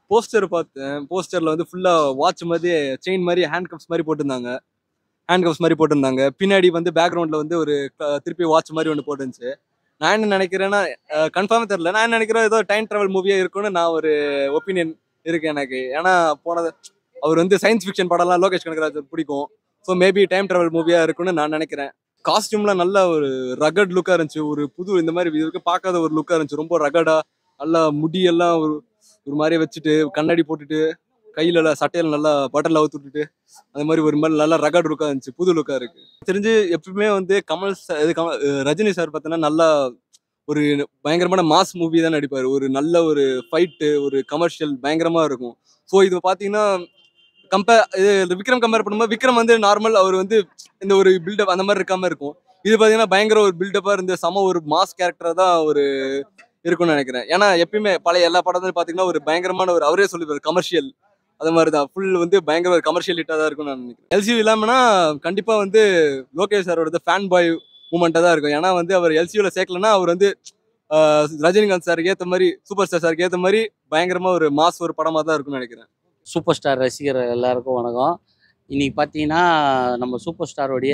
poster பார்த்தேன் போஸ்டர்ல வந்து ஃபுல்லா வாட்ச் மாதிரி செயின் மாதிரி ஹேண்ட் கப்ஸ் மாதிரி போட்டிருந்தாங்க ஹேண்ட் கப்ஸ் மாதிரி போட்டிருந்தாங்க பின்னாடி வந்து பேக்ரவுண்ட்ல வந்து ஒரு க- திருப்பி வாட்ச் மாதிரி ஒன்று போட்டுருந்துச்சு நான் என்ன நினைக்கிறேன்னா கன்ஃபார்மாக தெரியல நான் என்ன நினைக்கிறேன் ஏதோ டைம் டிராவல் மூவியா இருக்கும்னு நான் ஒரு ஒப்பீனியன் இருக்கு எனக்கு ஏன்னா போனது அவர் வந்து சயின்ஸ் ஃபிக்ஷன் படம்லாம் லோகேஷ் கனகராஜ் பிடிக்கும் ஸோ மேபி டைம் டிராவல் மூவியா இருக்கும்னு நான் நினைக்கிறேன் காஸ்டியூம்லாம் நல்ல ஒரு ரகட் லுக்கா இருந்துச்சு ஒரு புது இந்த மாதிரி இதுக்கு பார்க்காத ஒரு லுக்கா இருந்துச்சு ரொம்ப ரகடா நல்லா முடியெல்லாம் ஒரு ஒரு மாதிரி வச்சுட்டு கண்ணாடி போட்டுட்டு கையில எல்லாம் சட்டையில நல்லா பட்டர்ல அவுத்து விட்டுட்டு அந்த மாதிரி ஒரு மாதிரி நல்லா ரகட் லுக்கா இருந்துச்சு புது லுக்கா இருக்கு தெரிஞ்சு எப்பவுமே வந்து கமல் sir- இது கமல் அஹ் ரஜினி சார் பார்த்தோன்னா நல்லா ஒரு பயங்கரமான மாஸ் மூவி தான் நடிப்பாரு ஒரு நல்ல ஒரு ஃபைட்டு ஒரு கமர்ஷியல் பயங்கரமா இருக்கும் ஸோ இது பாத்தீங்கன்னா கம்பேர் இது விக்ரம் கம்பேர் பண்ணும்போது விக்ரம் வந்து நார்மல் அவர் வந்து இந்த ஒரு பில்டப் அந்த மாதிரி இருக்காம இருக்கும் இது பாத்தீங்கன்னா பயங்கர ஒரு பில்டப்பா இருந்து சம ஒரு மாஸ் கேரக்டரா தான் ஒரு இருக்கும்னு நினைக்கிறேன் ஏன்னா எப்பயுமே பழைய எல்லா படத்துலையும் பாத்தீங்கன்னா ஒரு பயங்கரமான ஒரு அவரே சொல்லிப்பாரு கமர்ஷியல் அது மாதிரி தான் ஃபுல் வந்து பயங்கர ஒரு கமர்ஷியல் ஹிட்டாக தான் இருக்கும்னு நான் நினைக்கிறேன் எல்சியூ இல்லாமனா கண்டிப்பா வந்து லோகேஷ் சாரோட ஃபேன் பாய் மூமெண்ட்டாக தான் இருக்கும் ஏன்னா வந்து அவர் எல்சியூல சேர்க்கலன்னா அவர் வந்து ஆஹ், ரஜினிகாந்த் சாருக்கு ஏற்ற மாதிரி சூப்பர் ஸ்டார் சாருக்கு ஏற்ற மாதிரி பயங்கரமா ஒரு மாஸ் ஒரு படமா தான் இருக்கும்னு நினைக்கிறேன் சூப்பர் ஸ்டார் ரசிகர் எல்லாருக்கும் வணக்கம் இன்னைக்கு பார்த்தீங்கன்னா நம்ம சூப்பர் ஸ்டாரோடைய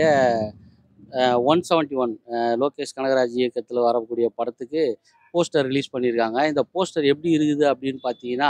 one seventy one Lokesh Kanagaraj இயக்கத்தில் வரக்கூடிய படத்துக்கு போஸ்டர் ரிலீஸ் பண்ணியிருக்காங்க இந்த போஸ்டர் எப்படி இருக்குது அப்படின்னு பார்த்தீங்கன்னா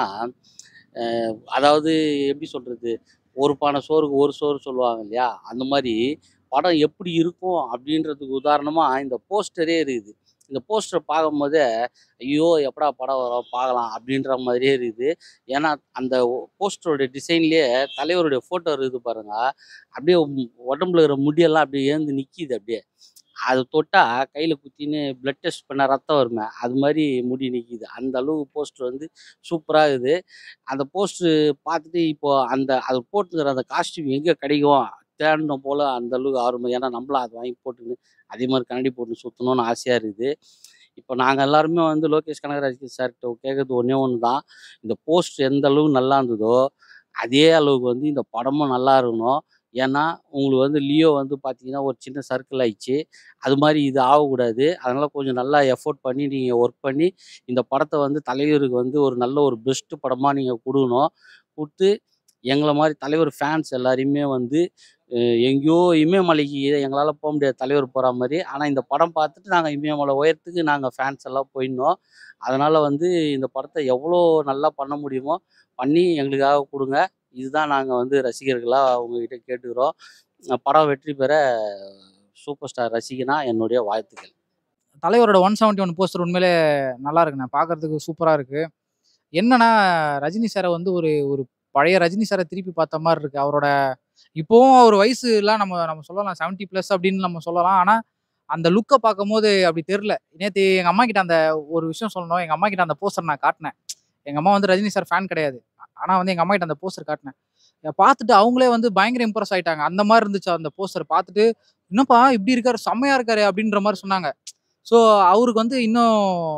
அஹ், அதாவது எப்படி சொல்கிறது ஒரு பானை சோறுக்கு ஒரு சோறு சொல்லுவாங்க இல்லையா அந்த மாதிரி படம் எப்படி இருக்கும் அப்படின்றதுக்கு உதாரணமாக இந்த போஸ்டரே இருக்குது இந்த போஸ்டரை பார்க்கும்போதே ஐயோ எப்படா படம் வரும் பார்க்கலாம் அப்படின்ற மாதிரியே இருக்குது ஏன்னா அந்த போஸ்டரோட டிசைன்லேயே தலைவருடைய ஃபோட்டோ இருக்குது பாருங்க அப்படியே உம் உடம்புல இருக்கிற முடியெல்லாம் அப்படியே ஏந்து நிற்கிது அப்படியே அது தொட்டா கையில் குத்தின்னு பிளட் டெஸ்ட் பண்ண ரத்தம் வருமே அது மாதிரி முடி நிற்கிது அந்த அளவுக்கு போஸ்டர் வந்து சூப்பராக இருக்குது அந்த போஸ்டர் பார்த்துட்டு இப்போ அந்த அது போட்டுக்கிற அந்த காஸ்டியூம் எங்கே கிடைக்கும் தேடணும் போல் அந்த அளவுக்கு ஆர்வம் ஏன்னா நம்மளும் அதை வாங்கி போட்டுன்னு அதே மாதிரி கண்ணாடி போட்டு சுற்றணும்னு ஆசையாக இருக்குது இப்போ நாங்கள் எல்லாருமே வந்து லோகேஷ் கனகராஜ் சார்கிட்ட கேட்குறது ஒன்றே ஒன்று தான் இந்த போஸ்ட் எந்த அளவுக்கு நல்லா இருந்ததோ அதே அளவுக்கு வந்து இந்த படமும் நல்லா இருக்கணும் ஏன்னா உங்களுக்கு வந்து லியோ வந்து பார்த்தீங்கன்னா ஒரு சின்ன சர்க்கிள் ஆயிடுச்சு அது மாதிரி இது ஆகக்கூடாது அதனால் கொஞ்சம் நல்லா எஃபோர்ட் பண்ணி நீங்கள் ஒர்க் பண்ணி இந்த படத்தை வந்து தலைவருக்கு வந்து ஒரு நல்ல ஒரு பெஸ்ட்டு படமாக நீங்கள் கொடுக்கணும் கொடுத்து எங்களை மாதிரி தலைவர் ஃபேன்ஸ் எல்லாரையுமே வந்து அஹ், எங்கேயோ இமயமலைக்கு எங்களால் போக முடியாது தலைவர் போகிற மாதிரி ஆனால் இந்த படம் பார்த்துட்டு நாங்கள் இமயமலை உயரத்துக்கு நாங்கள் ஃபேன்ஸ் எல்லாம் போயிருந்தோம் அதனால் வந்து இந்த படத்தை எவ்வளோ நல்லா பண்ண முடியுமோ பண்ணி எங்களுக்காக கொடுங்க இதுதான் நாங்கள் வந்து ரசிகர்களாக உங்ககிட்ட கேட்டுக்கிறோம் அஹ் படம் வெற்றி பெற சூப்பர் ஸ்டார் ரசிகனா என்னுடைய வாழ்த்துக்கள் தலைவரோட ஒன் செவன்ட்டி ஒன் போஸ்டர் உண்மையிலே நல்லா இருக்குண்ணே பார்க்கறதுக்கு சூப்பராக இருக்கு என்னன்னா ரஜினி சாரை வந்து ஒரு ஒரு பழைய ரஜினி சாரை திருப்பி பார்த்த மாதிரி இருக்கு அவரோட இப்போவும் அவர் வயசுலாம் நம்ம நம்ம சொல்லலாம் செவன்ட்டி ப்ளஸ் அப்படின்னு நம்ம சொல்லலாம் ஆனால் அந்த லுக்கை பார்க்கும்போது அப்படி தெரில நேற்று எங்கள் அம்மா கிட்ட அந்த ஒரு விஷயம் சொல்லணும் எங்கள் அம்மா கிட்ட அந்த போஸ்டர் நான் காட்டினேன் எங்கள் அம்மா வந்து ரஜினி சார் ஃபேன் கிடையாது ஆனால் வந்து எங்கள் அம்மா கிட்ட அந்த போஸ்டர் காட்டினேன் இதை பார்த்துட்டு அவங்களே வந்து பயங்கர இம்ப்ரெஸ் ஆயிட்டாங்க அந்த மாதிரி இருந்துச்சு அந்த போஸ்டர் பார்த்துட்டு என்னப்பா இப்படி இருக்காரு செம்மையா இருக்காரு அப்படின்ற மாதிரி சொன்னாங்க ஸோ அவருக்கு வந்து இன்னும்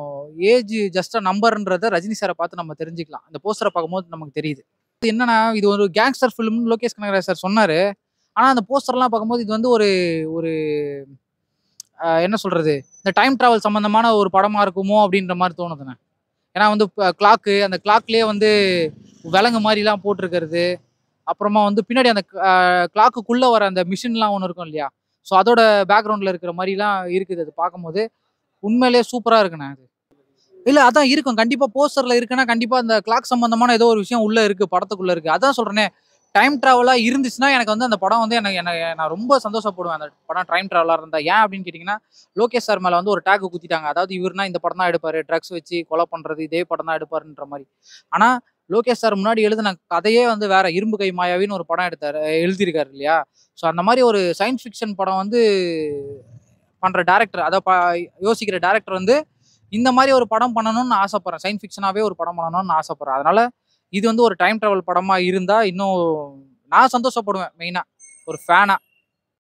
ஏஜ் ஜஸ்ட் நம்பர்ன்றத ரஜினி சாரை பார்த்து நம்ம தெரிஞ்சுக்கலாம் அந்த போஸ்டரை பார்க்கும்போது நமக்கு தெரியுது இது என்னன்னா இது ஒரு கேங்ஸ்டர் ஃபிலிம்னு லோகேஷ் கனகராஜ் சார் சொன்னாரு ஆனால் அந்த போஸ்டர்லாம் பார்க்கும்போது இது வந்து ஒரு ஒரு ஆஹ், என்ன சொல்றது இந்த டைம் டிராவல் சம்பந்தமான ஒரு படமா இருக்குமோ அப்படின்ற மாதிரி தோணுதுண்ணே ஏன்னா வந்து கிளாக்கு அந்த கிளாக்லேயே வந்து விலங்கு மாதிரிலாம் போட்டிருக்கிறது அப்புறமா வந்து பின்னாடி அந்த கிளாக்குக்குள்ளே வர அந்த மிஷின்லாம் ஒன்று இருக்கும் இல்லையா ஸோ அதோட பேக்ரவுண்டில் இருக்கிற மாதிரிலாம் இருக்குது அது பார்க்கும்போது உண்மையிலேயே சூப்பராக இருக்குண்ணே அது இல்லை அதான் இருக்கும் கண்டிப்பாக போஸ்டரில் இருக்குன்னா கண்டிப்பாக அந்த கிளாக் சம்மந்தமான ஏதோ ஒரு விஷயம் உள்ளே இருக்குது படத்துக்குள்ளே இருக்குது அதான் சொல்கிறேனே டைம் ட்ராவலாக இருந்துச்சுன்னா எனக்கு வந்து அந்த படம் வந்து எனக்கு எனக்கு நான் ரொம்ப சந்தோஷப்படுவேன் அந்த படம் டைம் ட்ராவலாக இருந்தால் ஏன் அப்படின்னு கேட்டிங்கன்னா லோகேஷ் சார் மேலே வந்து ஒரு டேக் குத்திட்டாங்க அதாவது இவர்னா இந்த படம் தான் எடுப்பார் ட்ரக்ஸ் வச்சு கொலை பண்ணுறது இதே படம் தான் எடுப்பாருன்ற மாதிரி ஆனால் லோகேஷ் சார் முன்னாடி எழுதின கதையே வந்து வேற இரும்பு கை மாயாவின்னு ஒரு படம் எடுத்தார் எழுதியிருக்காரு இல்லையா ஸோ அந்த மாதிரி ஒரு சயின்ஸ் ஃபிக்ஷன் படம் வந்து பண்ணுற டேரக்டர் அதை ப யோசிக்கிற டேரக்டர் வந்து இந்த மாதிரி ஒரு படம் பண்ணணும்னு ஆசைப்பட்றேன் சயின்ஸ் ஃபிக்ஷனாகவே ஒரு படம் பண்ணணும்னு ஆசைப்பட்றேன் அதனால இது வந்து ஒரு டைம் ட்ராவல் படமாக இருந்தால் இன்னும் நான் சந்தோஷப்படுவேன் மெயினாக ஒரு ஃபேனாக